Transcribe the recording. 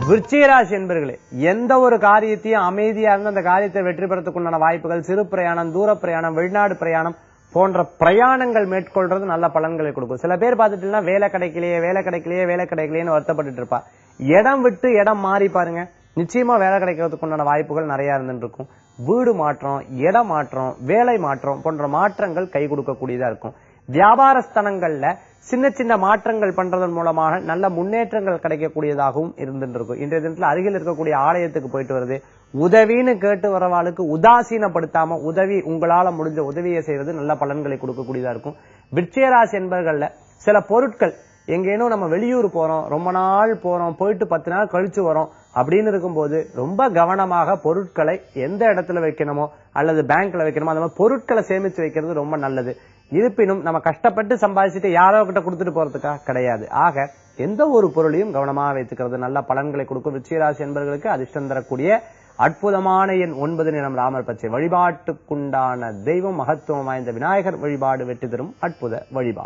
விருச்சிகராசி என்பர்களே எந்த ஒரு காரியத்தையும் அமைதியா இருந்து அந்த காரியத்தை வெற்றி பெறத்துக்குண்டான வாய்ப்புகள் சிறு பிரயாணம் தூர பிரயாணம் வெளிநாடு பிரயாணம் போன்ற பிரயாணங்கள் மேற்கொள்றது நல்ல பலன்களை கொடுக்கும் சில பேர் பார்த்துட்டீங்கன்னா வேலை கிடைக்கலையே வேலை கிடைக்கலையே வேலை கிடைக்கலையேன்னு வருத்தப்பட்டுட்டு இருப்பா இடம் விட்டு இடம் மாறி பாருங்க நிச்சயமா வேலை கிடைக்கிறதுக்கு உண்டான வாய்ப்புகள் நிறைய இருந்துட்டு இருக்கும் வீடு மாற்றம் இடம் மாற்றம் வேலை மாற்றம் போன்ற மாற்றங்கள் கை கொடுக்கக்கூடியதா இருக்கும் வியாபார ஸ்தலங்கள்ல சின்ன சின்ன மாற்றங்கள் பண்றதன் மூலமாக நல்ல முன்னேற்றங்கள் கிடைக்கக்கூடியதாகவும் இருந்துட்டு இருக்கும் இன்றைய தினத்துல அருகில் இருக்கக்கூடிய ஆலயத்துக்கு போயிட்டு வருது உதவின்னு கேட்டு வரவாளுக்கு உதாசீனப்படுத்தாம உதவி உங்களால முடிஞ்ச உதவியை செய்யறது நல்ல பலன்களை கொடுக்கக்கூடியதா இருக்கும் விருச்சிகராசி என்பவர்கள்ல சில பொருட்கள் எங்கேனும் நம்ம வெளியூர் போறோம் ரொம்ப நாள் போறோம் போயிட்டு பத்து நாள் கழிச்சு வரோம் அப்படின்னு இருக்கும்போது ரொம்ப கவனமாக பொருட்களை எந்த இடத்துல வைக்கணுமோ அல்லது பேங்க்ல வைக்கணுமோ அந்த மாதிரி பொருட்களை சேமிச்சு வைக்கிறது ரொம்ப நல்லது இருப்பினும் நம்ம கஷ்டப்பட்டு சம்பாதிச்சுட்டு யாரோ கிட்ட கொடுத்துட்டு போறதுக்கா கிடையாது ஆக எந்த ஒரு பொருளையும் கவனமாக வைத்துக்கிறது நல்ல பலன்களை கொடுக்கும் விருச்சிகராசி என்பவர்களுக்கு அதிர்ஷ்டம் தரக்கூடிய அற்புதமான எண் ஒன்பது நிறம் ராமர் பச்சை வழிபாட்டுக்குண்டான தெய்வம் மகத்துவம் வாய்ந்த விநாயகர் வழிபாடு வெற்றி தரும் அற்புத வழிபாடு